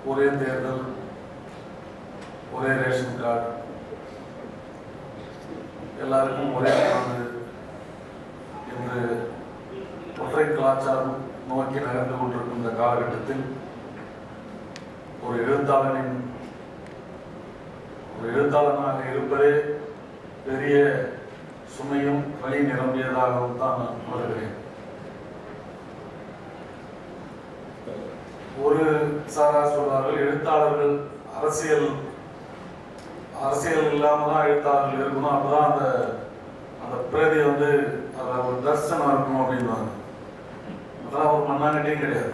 ஒரே தேர்தல் ஒரே ரேஷன் கார்டு எல்லாருக்கும் ஒரே பங்கு என்று ஒற்றை கலாச்சாரம் நோக்கி நகர்ந்து கொண்டிருக்கும் இந்த காலகட்டத்தில் ஒரு எழுத்தாளனின் ஒரு எழுத்தாளனாக இருப்பதே பெரிய சுமையும் வழி நிரம்பியதாகவும் தான் நான் உணர்கிறேன் ஒரு சாரா சொல்வார்கள் எழுத்தாளர்கள் அரசியல் அரசியல் இல்லாம தான் எழுத்தாளர்கள் இருக்கணும் அப்பதான் அந்த அந்த பிரதி வந்து அதுல ஒரு தர்சனம் இருக்கணும் அப்படின்வாங்க அதெல்லாம் ஒரு மண்ணாங்கட்டியும் கிடையாது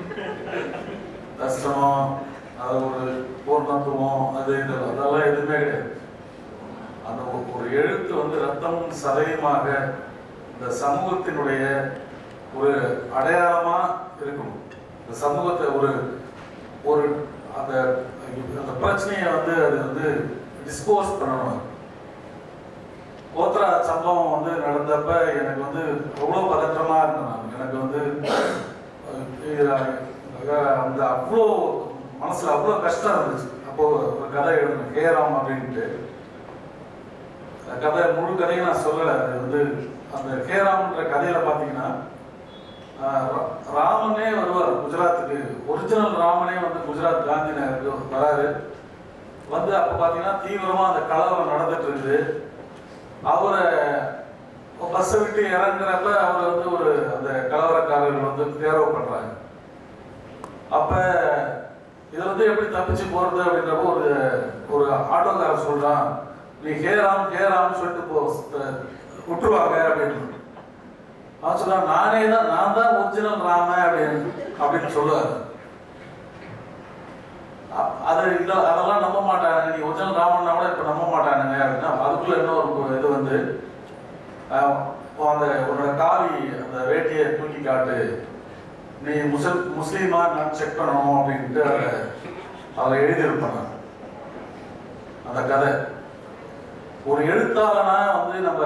தர்சனம் அது ஒரு பூர்ணத்துவம் அது இது அதெல்லாம் எதுவுமே கிடையாது அந்த ஒரு- ஒரு எழுத்து வந்து ரத்தமும் சதயமாக இந்த சமூகத்தினுடைய ஒரு அடையாளமா இருக்கணும் இந்த சமூகத்தை ஒரு ஒரு அந்த அந்த பிரச்சனையை வந்து அது வந்து டிஸ்போஸ் பண்ணணும் கோத்ரா சம்பவம் வந்து நடந்தப்ப எனக்கு வந்து அவ்வளோ பதற்றமா இருந்தேன் நான் எனக்கு வந்து அஹ், இது, அஹ், அந்த அவ்வளோ மனசுல அவ்வளோ கஷ்டம் இருந்துச்சு அப்போ ஒரு கதை எழுதினேன் கேராம் அப்படின்ட்டு அந்த கதை முழு கதையும் நான் சொல்லலை அது வந்து அந்த கேராம்ன்ற கதையில பார்த்தீங்கன்னா ஆஹ், ரா- ராமனே வருவார் குஜராத்துக்கு ஒரிஜினல் ராமனே வந்து குஜராத் காந்தி நகருக்கு வராரு வந்து அப்ப பாத்தீங்கன்னா தீவிரமா அந்த கலவரம் நடந்துட்டு இருக்குது அவரை பஸ்ஸை விட்டு இறங்குறப்ப அவர் வந்து ஒரு அந்த கலவரக்காரர்கள் வந்து தேர்வு பண்றாங்க அப்ப இதுல வந்து எப்படி தப்பிச்சு போறது அப்படின்றப்ப ஒரு ஒரு ஆட்டோக்காரர் சொல்றான் நீ ஹேராம் ஹேராம்னு சொல்லிட்டு போ அஹ் விட்டுருவாங்க அப்படின்னு அவன் சொல்றான் நானே தான் நான் தான் ஒரிஜினல் ராம அப்படின்னு அப்படின்னு சொல்லுவாரு அ- அது இல்ல அதெல்லாம் நம்ப மாட்டாங்க நீ ஒரிஜினல் ராமன்னா கூட இப்ப நம்ப மாட்டானுங்க அப்படின்னா அதுக்குள்ள இன்னொரு இது வந்து அஹ், அந்த உன்னோட காவி அந்த வேட்டியை தூக்கி காட்டு நீ முஸ்லிம் முஸ்லீமா நான் செக் பண்ணணும் அப்படின்ட்டு அதை அதில் எழுதியிருப்பாங்க அந்த கதை ஒரு எழுத்தாளனா வந்து நம்ம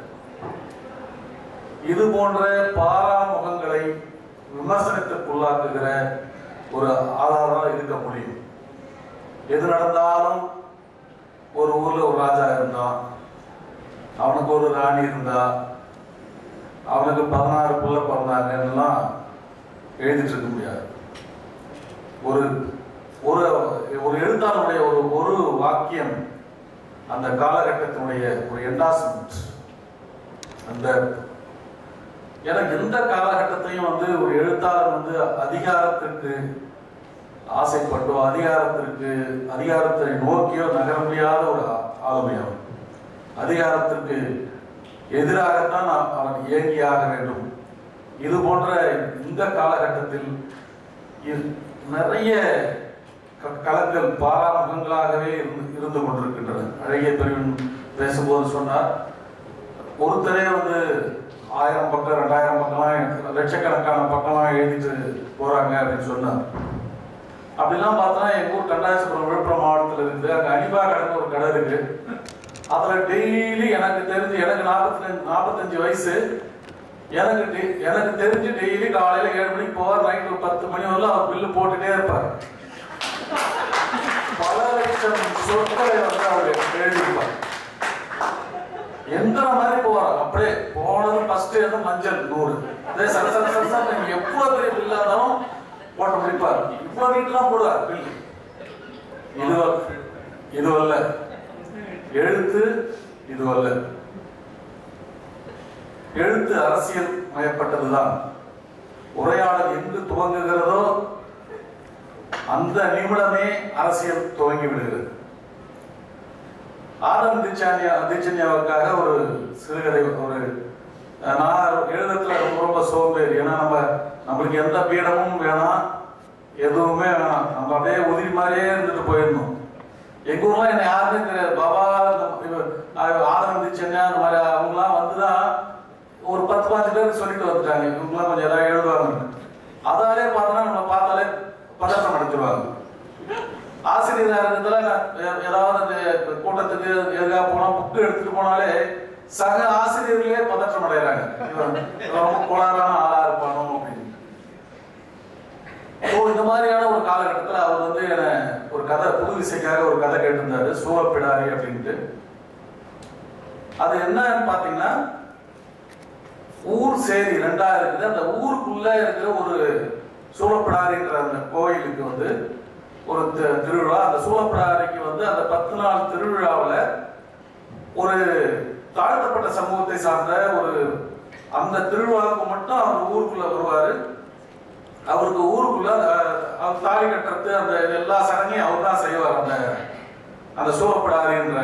இது போன்ற பாராமுகங்களை விமர்சனத்திற்குள்ளாக்குகிற ஒரு ஆளாக இருக்க முடியும் எது நடந்தாலும் ஒரு ஊர்ல ஒரு ராஜா இருந்தான் அவனுக்கு ஒரு ராணி இருந்தா அவனுக்கு பதினாறு புள்ள பிறந்தாங்கலாம் எழுதிட்டு இருக்க முடியாது ஒரு ஒரு ஒரு எழுத்தாளருடைய ஒரு ஒரு வாக்கியம் அந்த காலகட்டத்தினுடைய ஒரு என்டாஸ்மெண்ட் அந்த ஏன்னா எந்த காலகட்டத்தையும் வந்து ஒரு எழுத்தாளர் வந்து அதிகாரத்திற்கு ஆசைப்பட்டோ அதிகாரத்திற்கு அதிகாரத்தை நோக்கியோ நகர முடியாத ஒரு ஆ- ஆளுமை அவன் அதிகாரத்திற்கு எதிராகத்தான் அவ- அவன் இயங்கியாக வேண்டும் இது போன்ற இந்த காலகட்டத்தில் இ- நிறைய க- களங்கள் பாராமுகங்களாகவே இருந்து இருந்து கொண்டிருக்கின்றன அழகிய பிரிவின் பேசும்போது சொன்னார் ஒருத்தரே வந்து ஆயிரம் பக்கம் ரெண்டாயிரம் பக்கம்லாம் லட்சக்கணக்கான பக்கம்லாம் எழுதிட்டு போறாங்க அப்படின்னு சொன்னார் அப்படிலாம் பார்த்தா எங்க ஊர் கண்டாசிபுரம் விழுப்புரம் மாவட்டத்தில் இருக்குது அங்க அனிபா கடைன்னு ஒரு கடை இருக்கு அதுல டெய்லி எனக்கு தெரிஞ்சு எனக்கு நாற்பத்தி நாற்பத்தஞ்சு வயசு எனக்கு டெ- எனக்கு தெரிஞ்சு டெய்லி காலையில ஏழு மணிக்கு போவார் நைட் ஒரு பத்து மணி வரலாம் அவர் பில்லு போட்டுட்டே இருப்பார் பல லட்சம் சொற்களை வந்து அவர் எழுதியிருப்பார் எந்திர மாதிரி போவார் அப்படியே போனது ஃபர்ஸ்ட் வந்து மஞ்சள் நூறு அதே சர சர சர சர நீங்க எவ்வளவு பெரிய பில்லா இருந்தாலும் போட்டு முடிப்பார் இவ்வளவு நீட்டெல்லாம் போடுவார் பில் இது அல்ல- இது அல்ல எழுத்து இது அல்ல எழுத்து அரசியல் மயப்பட்டதுதான் உரையாடல் எங்கு துவங்குகிறதோ அந்த நிமிடமே அரசியல் துவங்கி விடுகிறது ஆதம் திச்சானியா திச்சன்யாவுக்காக ஒரு சிறுகதை ஒரு அஹ், நான் எழுதுறதுல ரொம்ப ரொம்ப சோம்பேறி ஏன்னா நம்ம நம்மளுக்கு எந்த பீடமும் வேணாம் எதுவுமே வேணாம் நம்ம அப்படியே உதிரி மாதிரியே இருந்துட்டு போயிடணும் எங்க ஊர்ல என்ன யாருமே தெரியாது பாபா நம்ம இவ- அஹ், ஆதம் திச்சன்யா அந்த மாதிரி அவங்கலாம் வந்துதான் ஒரு பத்து பாஞ்சு பேர் சொல்லிட்டு வந்துட்டாங்க இவங்கலாம் கொஞ்சம் ஏதாவது எழுதுவாங்க அதாலே பார்த்தோன்னா நம்ம பார்த்தாலே பதட்டம் அடைஞ்சிருவாங்க ஆசிரியராக இருக்கிறதுல நான் ஏ- ஏதாவது அந்த கூட்டத்துக்கு எதுக்காக போனா புக்கு எடுத்துட்டு போனாலே சக ஆசிரியர்களே பதற்றம் அடைகிறாங்க இவன் இவன் ரொம்ப கோளாறான ஆளா இருப்பானோ அப்படின்னு ஓ இந்த மாதிரியான ஒரு காலகட்டத்தில் அவர் வந்து என்னை விசைக்காக ஒரு கதை கேட்டிருந்தாரு சூழப்பிடாரி அப்படின்ட்டு அது என்னன்னு பாத்தீங்கன்னா ஊர் சேரி ரெண்டா இருக்குது அந்த ஊருக்குள்ள இருக்கிற ஒரு சூழப்பிடாரின்ற அந்த கோயிலுக்கு வந்து ஒரு தி- திருவிழா அந்த சூழப்பிடாரிக்கு வந்து அந்த பத்து நாள் திருவிழாவுல ஒரு தாழ்த்தப்பட்ட சமூகத்தை சார்ந்த ஒரு அந்த திருவிழாவுக்கு மட்டும் அவர் ஊருக்குள்ள வருவாரு அவருக்கு ஊருக்குள்ள அஹ், அவர் தாலி கட்டுறது அந்த எல்லா சடங்கையும் அவர் தான் செய்வார் அந்த அந்த சூழப்படாதுன்ற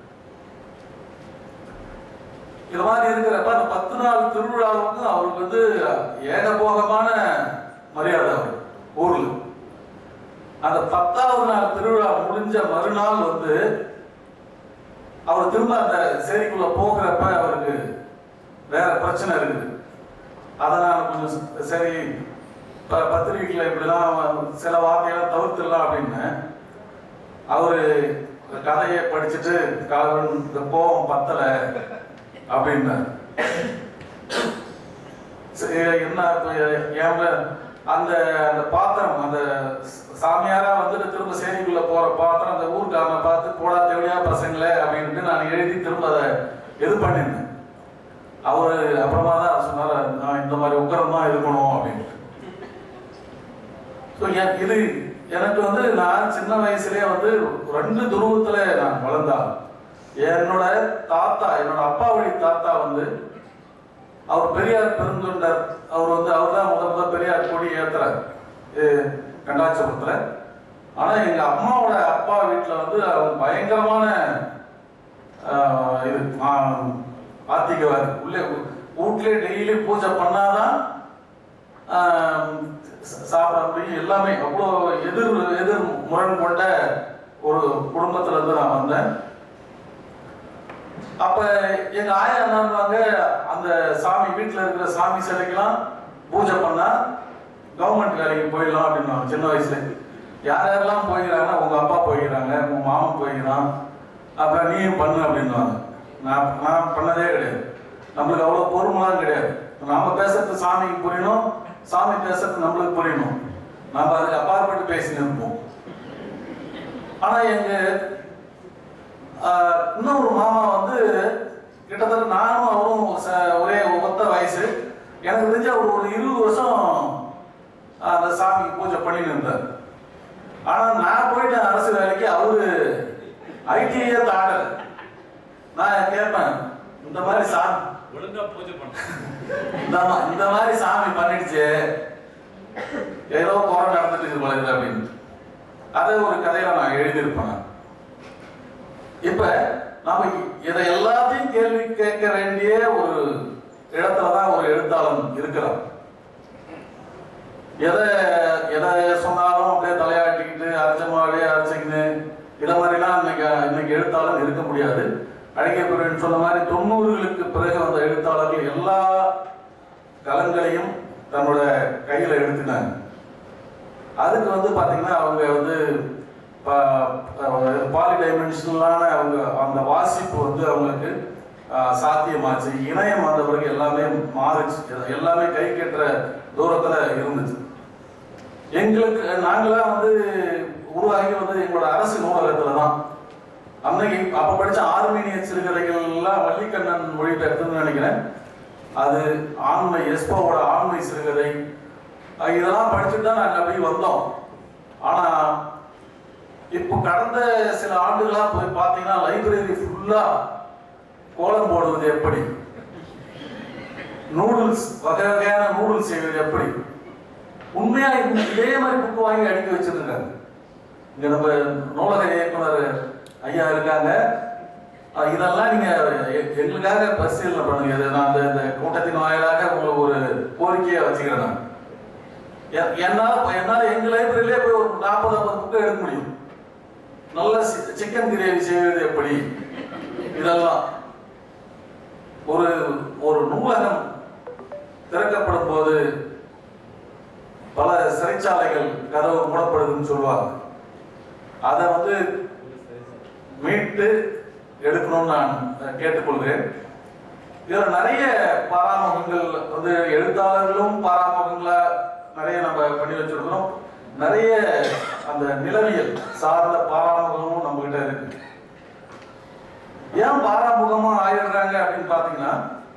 இது மாதிரி இருக்கிறப்ப அந்த பத்து நாள் திருவிழாவுக்கு அவருக்கு வந்து ஏகபோகமான மரியாதை அவர் ஊர்ல அந்த பத்தாவது நாள் திருவிழா முடிஞ்ச மறுநாள் வந்து அவர் திரும்ப அந்த சேரிக்குள்ள போகிறப்ப அவருக்கு வேற பிரச்சனை இருக்குது அதை நான் கொஞ்சம் ச- சரி ப- பத்திரிகைகளை இப்படிலாம் சில வார்த்தையெல்லாம் தவிர்த்துடலாம் அப்படின்னு அவரு இந்த கதையை படிச்சுட்டு காலவன் இந்த கோபம் பத்தல அப்படின்னாரு சரி, என்ன இப்ப ஏன் அந்த அந்த பாத்திரம் அந்த சாமியாரா வந்துட்டு திரும்ப சேரிக்குள்ள போற பாத்திரம் அந்த ஊர்க்காரனை பார்த்து போடா தேவையா பசங்களே அப்படின்ட்டு நான் எழுதி திரும்ப அதை இது பண்ணிருந்தேன் அவரு அப்புறமா தான் சொன்னாரு நான் இந்த மாதிரி உக்கரம் தான் இருக்கணும் அப்படின்ட்டு ஸோ இது எனக்கு வந்து நான் சின்ன வயசுலயே வந்து ரெண்டு துருவத்துல நான் வளர்ந்தான் என்னோட தாத்தா என்னோட அப்பா வழி தாத்தா வந்து அவர் பெரியார் பெருந்தொண்டர் அவர் வந்து அவர் தான் முத முத பெரியார் கொடி ஏத்துறார் கண்டாச்சபுரத்துல ஆனா எங்க அம்மாவோட அப்பா வீட்டுல வந்து அவங்க பயங்கரமான ஆஹ், இது ஆஹ், ஆத்திகவாதி உள்ளே வீட்லயே டெய்லி பூஜை பண்ணாதான் ஆஹ், ச- சாப்பிட முடியும் எல்லாமே அவ்வளோ எதிர் எதிர் முரண் கொண்ட ஒரு குடும்பத்துல இருந்து நான் வந்தேன் அப்ப எங்க ஆயா என்னவாங்க அந்த சாமி வீட்டுல இருக்கிற சாமி சிலைக்கெல்லாம் பூஜை பண்ணா கவர்மெண்ட் வேலைக்கு போயிடலாம் அப்படின்னு சின்ன வயசுல யார் யாரெல்லாம் போய்கிறாங்க உங்க அப்பா போய்கிறாங்க உங்க மாமன் போய்கிறான் அப்ப நீயும் பண்ணு அப்படின்னுவாங்க நான் நான் பண்ணதே கிடையாது நம்மளுக்கு அவ்வளவு பொறுமைலாம் கிடையாது நாம பேசுறது சாமிக்கு புரியணும் சாமி பேசுறது நம்மளுக்கு புரியணும் நாம அதுக்கு அப்பாற்பட்டு பேசின்னு இருப்போம் ஆனா எங்க ஆஹ் இன்னொரு மாமா வந்து கிட்டத்தட்ட நானும் அவரும் ச- ஒரே ஒத்த வயசு எனக்கு தெரிஞ்ச ஒரு ஒரு இருபது வருஷம் அந்த சாமிக்கு பூஜை பண்ணின்னு இருந்தார் ஆனா நான் போயிட்டேன் அரசு வேலைக்கு அவரு ஐடிஐயே தாண்டல நான் கேட்பேன் இந்த மாதிரி சாமி ஒழுங்கா பூஜை பண்ண இந்த மா- இந்த மாதிரி சாமி பண்ணிடுச்சு ஏதோ குறை நடந்துட்டு இருக்கு போல இருக்குது அப்படின்னு அதை ஒரு கதையில நான் எழுதியிருப்பேன் நான். இப்ப நாம இதை எல்லாத்தையும் கேள்வி கேட்க வேண்டிய ஒரு இடத்துல தான் ஒரு எழுத்தாளன் இருக்கிறான் எதை எதை சொன்னாலும் அப்படியே தலையாட்டிக்கிட்டு அரைச்சமாவே அரைச்சிக்கின்னு இதை மாதிரிலாம் இன்னைக்கு இன்னைக்கு எழுத்தாளர் இருக்க முடியாது அழகிய பிரிவன் சொன்ன மாதிரி தொண்ணூறுகளுக்கு பிறகு வந்த எழுத்தாளர்கள் எல்லா கலங்களையும் தன்னோட கையில எடுத்துனாங்க அதுக்கு வந்து பாத்தீங்கன்னா அவங்க வந்து பாலி டைமென்ஷனலான அவங்க அந்த வாசிப்பு வந்து அவங்களுக்கு ஆஹ், சாத்தியமாச்சு இணையம் வந்த பிறகு எல்லாமே மாறுச்சு இது எல்லாமே கை கட்டுற தூரத்துல இருந்துச்சு எங்களுக்கு நாங்களாம் வந்து உருவாகி வந்து எங்களோட அரசு நூலகத்துல தான் அன்னைக்கு அப்ப படிச்ச ஆர்மீனிய சிறுகதைகள் எல்லாம் வள்ளிக்கண்ணன் மொழிபெயர்த்துன்னு நினைக்கிறேன் அது ஆண்மை எஸ்போவோட ஆண்மை சிறுகதை அஹ் இதெல்லாம் படிச்சுட்டு தான் நாங்க அப்படி வந்தோம் ஆனா இப்போ கடந்த சில ஆண்டுகளா போய் பார்த்தீங்கன்னா லைப்ரரி ஃபுல்லா கோலம் போடுவது எப்படி நூடுல்ஸ் வகை வகையான நூடுல்ஸ் செய்வது எப்படி உண்மையா இந்த- இதே மாதிரி புக்கு வாங்கி அடுக்கி வச்சிருக்காங்க இங்க நம்ம நூலக இயக்குனர் ஐயா இருக்காங்க அஹ் இதெல்லாம் நீங்க எ- எங்களுக்காக பரிசீலனை பண்ணுங்க இது நான் இந்த இந்த கூட்டத்தின் வாயிலாக உங்களுக்கு ஒரு கோரிக்கையை வச்சுக்கிறேன் நான் எ- என்னால இப்ப என்னால எங்க லைப்ரரியிலே போய் ஒரு நாற்பது ஐம்பது புக்கு எடுக்க முடியும் நல்ல சிக்கன் கிரேவி செய்வது எப்படி இதெல்லாம் ஒரு ஒரு நூலகம் திறக்கப்படும் போது பல சிறைச்சாலைகள் கதவு மூடப்படுதுன்னு சொல்லுவாங்க அதை வந்து மீட்டு எடுக்கணும்னு நான் கேட்டுக்கொள்கிறேன் இதுல நிறைய பாராமுகங்கள் வந்து எழுத்தாளர்களும் பாராமுகங்களா நிறைய நம்ம பண்ணி வச்சிருக்கிறோம் நிறைய அந்த நிலவியல் சார்ந்த பாராமுகமும் நம்ம கிட்ட இருக்கு ஏன் பாராமுகமா ஆயிடுறாங்க அப்படின்னு பாத்தீங்கன்னா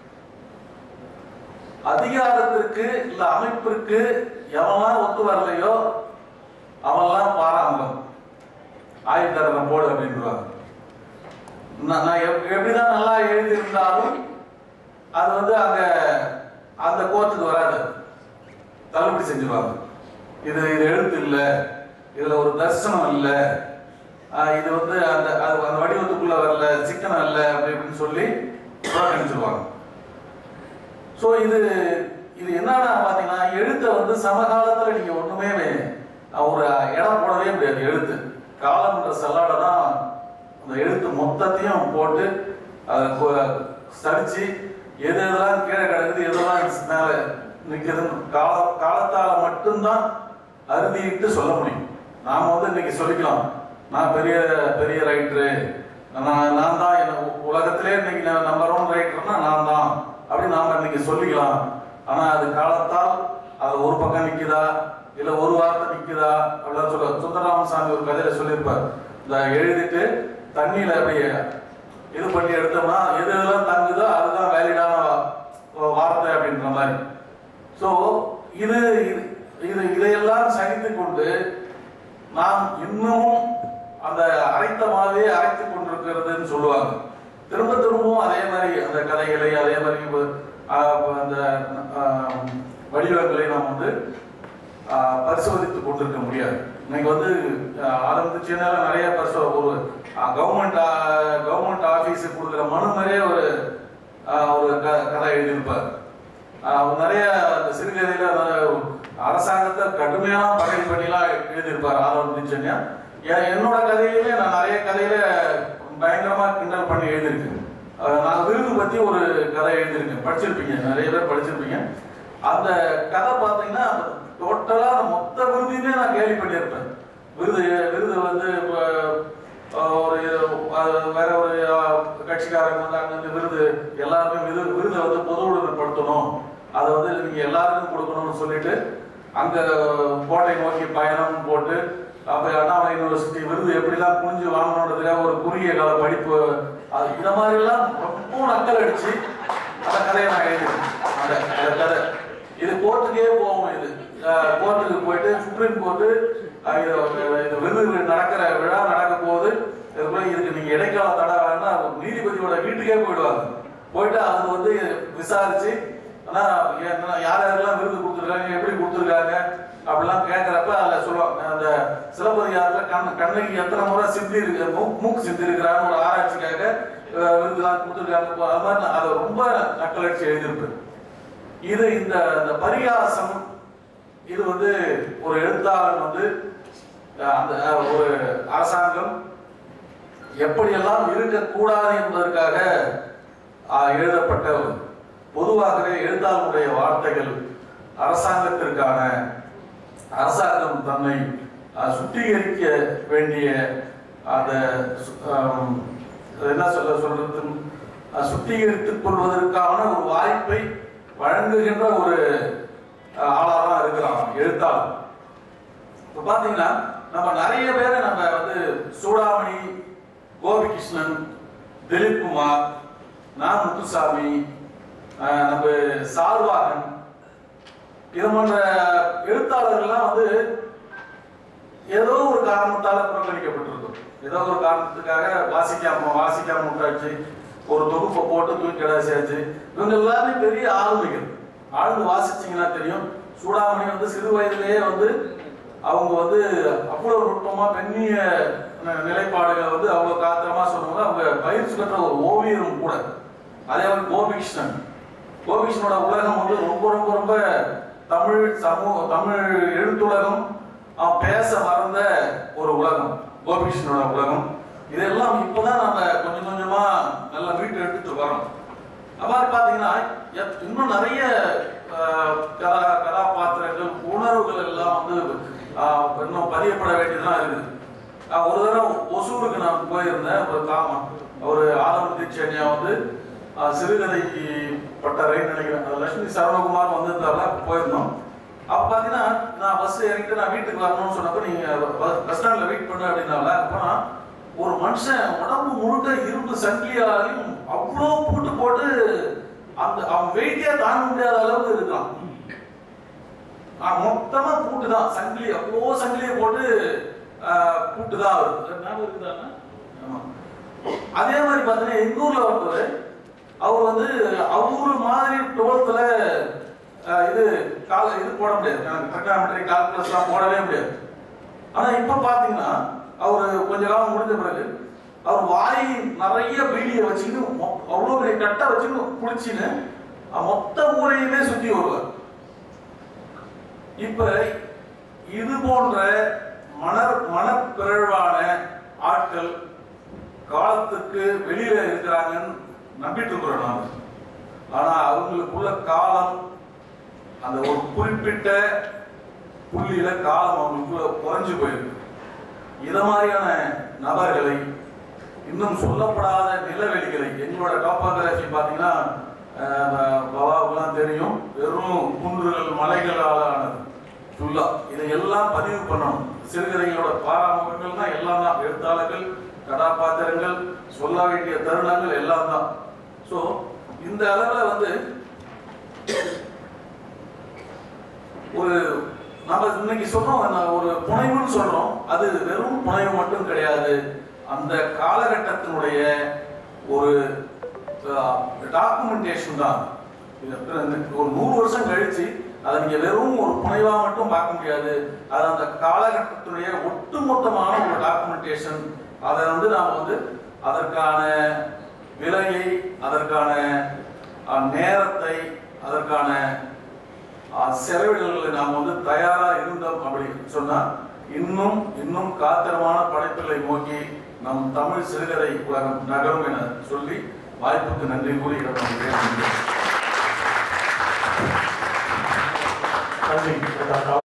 அதிகாரத்திற்கு இல்ல அமைப்பிற்கு எவன்லாம் ஒத்து வரலையோ அவன்லாம் பாராமுகம் ஆயுதரம் போடு அப்படின்றாங்க நான் நான் எப்- எப்படிதான் நல்லா எழுதியிருந்தாலும் அது வந்து அங்க அந்த கோர்ட்டுக்கு வராது தள்ளுபடி செஞ்சுருவாங்க இது இது எழுத்து இல்ல இதுல ஒரு தரிசனம் இல்ல ஆஹ் இது வந்து அந்த அது அந்த வடிவத்துக்குள்ள வரல சிக்கனம் இல்ல அப்படி இப்படின்னு சொல்லி புறக்கணிச்சிருவாங்க ஸோ இது இது என்னன்னா பாத்தீங்கன்னா எழுத்தை வந்து சமகாலத்துல நீங்க ஒண்ணுமே ஒரு இடம் போடவே முடியாது எழுத்து காலம்ன்ற செல்லாடை தான் அந்த எழுத்து மொத்தத்தையும் போட்டு அதை கொ- சரிச்சு எது எதெல்லாம் கீழே கிடக்குது எதெல்லாம் மேல நிக்குதுன்னு கால காலத்தால மட்டும்தான் அறுதிட்டு சொல்ல முடியும் நாம வந்து இன்னைக்கு சொல்லிக்கலாம் நான் பெரிய பெரிய ரைட்டரு நான் நான் தான் என்ன உ- உலகத்திலே இன்னைக்கு நம்பர் ஒன் ரைட்டர்னா நான் தான் அப்படின்னு நாம இன்னைக்கு சொல்லிக்கலாம் ஆனா அது காலத்தால் அது ஒரு பக்கம் நிக்குதா இல்ல ஒரு வார்த்தை நிக்குதா அப்படிலாம் சொல்ல சுந்தரராமசாமி ஒரு கதையில சொல்லியிருப்பார் இந்த எழுதிட்டு தண்ணியில அப்படியே இது பண்ணி எடுத்தோம்னா எது எதெல்லாம் தங்குதோ அதுதான் வேலிடான வார்த்தை அப்படின்ற மாதிரி ஸோ இது இது- இது இதையெல்லாம் சகித்து கொண்டு நாம் இன்னமும் அந்த அரைத்தமாகவே அரைத்து கொண்டிருக்கிறதுன்னு சொல்லுவாங்க திரும்ப திரும்பவும் அதே மாதிரி அந்த கதைகளை அதே மாதிரி இப்ப, ஆஹ், அந்த ஆஹ், வடிவங்களை நாம் வந்து ஆஹ், பரிசோதித்து கொண்டிருக்க முடியாது இன்னைக்கு வந்து ஆஹ், ஆரம்பிச்சுன்னா நிறைய பரிசோ ஒரு கவர்மெண்ட் கவர்மெண்ட் ஆபீஸுக்கு கொடுக்குற மனு மாதிரியே ஒரு ஆஹ், ஒரு க- கதை எழுதியிருப்பார் ஆஹ், அவர் நிறைய அந்த சிறுகதையில அந்த அரசாங்கத்தை கடுமையான பகை பண்ணிலாம் எழுதியிருப்பார் ஆரம்பிச்சுன்னா என்னோட கதையிலுமே நான் நிறைய கதையில பயங்கரமா கிண்டல் பண்ணி எழுதியிருக்கேன் ஆஹ், நான் விருது பத்தி ஒரு கதை எழுதியிருக்கேன் படிச்சிருப்பீங்க நிறைய பேர் படிச்சிருப்பீங்க அந்த கதை பார்த்தீங்கன்னா டோட்டலா மொத்த விருதையுமே நான் கேள்வி பண்ணியிருப்பேன் விருது விருது வந்து இப்ப, ஆஹ், ஒரு ஆஹ், வேற ஒரு ஆஹ், கட்சிக்காரங்க வந்து அங்க இருந்து விருது எல்லாருமே விருது விருதை வந்து பொதுவுடைமைப்படுத்தணும் அதை வந்து நீங்க எல்லாருக்கும் கொடுக்கணும்னு சொல்லிட்டு அங்க கோட்டை நோக்கி பயணம் போட்டு அப்ப அண்ணாமலை யூனிவர்சிட்டி விருது எப்படிலாம் புரிஞ்சு வாங்கணுன்றதுக்காக ஒரு குறுகிய கால படிப்பு அது இந்த மாதிரி எல்லாம் ரொம்ப நக்கல் அடிச்சு அந்த கதையை நான் எழுதினேன் அந்த அந்த கதை இது கோர்ட்டுக்கே போவோம் இது அஹ் கோர்ட்டுக்கு போயிட்டு சுப்ரீம் கோர்ட்டு அஹ் இது இது விருது நடக்கிற விழா நடக்க போகுது இதுக்குள்ள இதுக்கு நீங்க இடைக்கால தடை வேணும்னா நீதிபதியோட வீட்டுக்கே போயிடுவாங்க போயிட்டு அவங்க வந்து விசாரிச்சு ஆனா என்ன- யார் யாரெல்லாம் விருது கொடுத்துருக்காங்க எப்படி கொடுத்துருக்காங்க அப்படிலாம் கேட்கறப்ப அதுல சொல்லுவாங்க அந்த சிலப்பதிகாரத்துல கண் கண்ணகி எத்தனை முறை சிந்தி இருக்கு மூக்கு- மூக்கு சிந்தி இருக்கிறான்னு ஒரு ஆராய்ச்சிக்காக அஹ், விருதுலாம் கொடுத்துருக்காங்க அது மாதிரி நான் அதை ரொம்ப நக்கலடிச்சு எழுதியிருப்பேன் இது இந்த இந்த பரிகாசம் இது வந்து ஒரு எழுத்தாளர் வந்து அஹ், அந்த அஹ், ஒரு அரசாங்கம் எப்படியெல்லாம் இருக்கக்கூடாது என்பதற்காக அஹ், எழுதப்பட்ட ஒரு பொதுவாகவே எழுத்தாளருடைய வார்த்தைகள் அரசாங்கத்திற்கான அரசாங்கம் தன்னை அஹ், சுத்திகரிக்க வேண்டிய அந்த சு- ஆம், அது என்ன சொல்ல சொல்றது அஹ், சுத்திகரித்துக் கொள்வதற்கான ஒரு வாய்ப்பை வழங்குகின்ற ஒரு அஹ், ஆளா தான் இருக்கிறான் எழுத்தாளர் இப்ப பாத்தீங்கன்னா நம்ம நிறைய பேரை நம்ம வந்து சூடாமணி கோபிகிருஷ்ணன் திலீப் குமார் நான் முத்துசாமி அஹ், நம்ம சார்வாகன் இது போன்ற எழுத்தாளர்கள்லாம் வந்து ஏதோ ஒரு காரணத்தால புறக்கணிக்கப்பட்டிருக்கும் ஏதோ ஒரு காரணத்துக்காக வாசிக்காம வாசிக்காம விட்டாச்சு ஒரு தொகுப்பை போட்டு தூக்கி கிடாசியாச்சு இவங்க எல்லாமே பெரிய ஆளுமைகள் ஆழ்ந்து வாசிச்சீங்கன்னா தெரியும் சூடாமணி வந்து சிறு வயதிலேயே வந்து அவங்க வந்து அவ்வளவு நுட்பமா பெண்ணிய ந- நிலைப்பாடுகளை வந்து அவ்வளவு காத்திரமா சொல்லுவாங்க அவங்க பயிற்சி பெற்ற ஒரு ஓவியரும் கூட அதே மாதிரி கோபிகிருஷ்ணன் கோபிகிருஷ்ணனோட உலகம் வந்து ரொம்ப ரொம்ப ரொம்ப தமிழ் சமூக தமிழ் எழுத்துலகம் அவன் பேச மறந்த ஒரு உலகம் கோபிகிருஷ்ணனோட உலகம் இதெல்லாம் இப்பதான் நம்ம கொஞ்சம் கொஞ்சமா நல்லா மீட்டு எடுத்துட்டு வரோம் அவ்வாறு பாத்தீங்கன்னா எத்- இன்னும் நிறைய ஆஹ், கதா கதாபாத்திரங்கள் உணர்வுகள் எல்லாம் வந்து ஆஹ், இன்னும் பதியப்பட வேண்டியதெல்லாம் இருக்குது ஆஹ், ஒரு தடவை ஒசூருக்கு நான் போயிருந்தேன் ஒரு காமா ஒரு ஆதம் தீட்சண்யா வந்து ஆஹ், சிறுகதை பட்டறைன்னு நினைக்கிறேன் அது லட்சுமி சரவணகுமார் வந்திருந்தால போயிருந்தோம் அப்ப பாத்தீங்கன்னா நான் பஸ் இறங்கிட்டு நான் வீட்டுக்கு வரணும்னு சொன்னப்ப நீங்க பஸ் ஸ்டாண்ட்ல வெயிட் பண்ணு அப்படின்னால அப்பனா ஒரு மனுஷன் உடம்பு முழுக்க இரும்பு சங்கிலியாலையும் அவ்வளோ பூட்டு போட்டு அந்த அவன் வெயிட்டே தாங்க முடியாத அளவுக்கு இருக்கான் ஆஹ் மொத்தமா பூட்டு தான் சங்கிலி அவ்வளோ சங்கிலியை போட்டு ஆஹ், பூட்டு தான் வருது ஞாபகம் இருக்குதாண்ணா? ஆமா அதே மாதிரி பார்த்தீங்கன்னா எங்க ஊர்ல ஒருத்தர் அவர் வந்து அவரு மாதிரி டுவெல்த்ல இது கால இது போட முடியாது ட்ரகாமெட்ரி கால்குலஸ்லாம் போடவே முடியாது ஆனா இப்ப பாத்தீங்கன்னா அவர் கொஞ்ச காலம் முடிஞ்ச பிறகு அவர் வாய் நிறைய பீடியை வச்சுக்கிட்டு மொ- அவ்வளவு பெரிய கட்டை வச்சுக்கிட்டு குடிச்சின்னு அஹ், மொத்த ஊரையுமே சுத்தி வருவார் இப்ப இது போன்ற மன மனப்பிறழ்வான ஆட்கள் காலத்துக்கு வெளியில இருக்கிறாங்கன்னு நம்பிட்டு இருக்கிறோம் நாம ஆனா அவங்களுக்குள்ள காலம் அந்த ஒரு குறிப்பிட்ட புள்ளியில காலம் அவங்களுக்குள்ள குறைஞ்சு போயிருக்கு இத மாதிரியான நபர்களை இன்னும் சொல்லப்படாத நிலவெளிகளை எங்களோட டாப்போகிராஃபி பார்த்தீங்கன்னா பவாவுக்குலாம் தெரியும் வெறும் குன்றுகள் மலைகளால் ஆனது ஃபுல்லா இதையெல்லாம் பதிவு பண்ணணும் சிறுகதைகளோட பாராமுகங்கள் தான் எல்லாம் தான் எழுத்தாளர்கள் கதாபாத்திரங்கள் சொல்ல வேண்டிய தருணங்கள் எல்லாம் தான் ஸோ இந்த அளவில் வந்து ஒரு நம்ம இன்னைக்கு சொல்றோம் நான் ஒரு புனைவுன்னு சொல்றோம் அது வெறும் புனைவு மட்டும் கிடையாது அந்த காலகட்டத்தினுடைய ஒரு டாக்குமெண்டேஷன் தான் இது இந்த ஒரு நூறு வருஷம் கழிச்சு அதை நீங்க வெறும் ஒரு புனைவா மட்டும் பார்க்க முடியாது அது அந்த காலகட்டத்தினுடைய ஒட்டுமொத்தமான ஒரு டாக்குமெண்டேஷன் அதை வந்து நாம வந்து அதற்கான விலையை அதற்கான அஹ், நேரத்தை அதற்கான அஹ், செலவிடல்களை நாம் வந்து தயாரா இருந்தோம் அப்படி சொன்னா இன்னும் இன்னும் காத்திரமான படைப்புகளை நோக்கி நம் தமிழ் சிறுகதை உலகம் நகரும் என சொல்லி வாய்ப்புக்கு நன்றி கூறி இடம்பெறுகிறேன்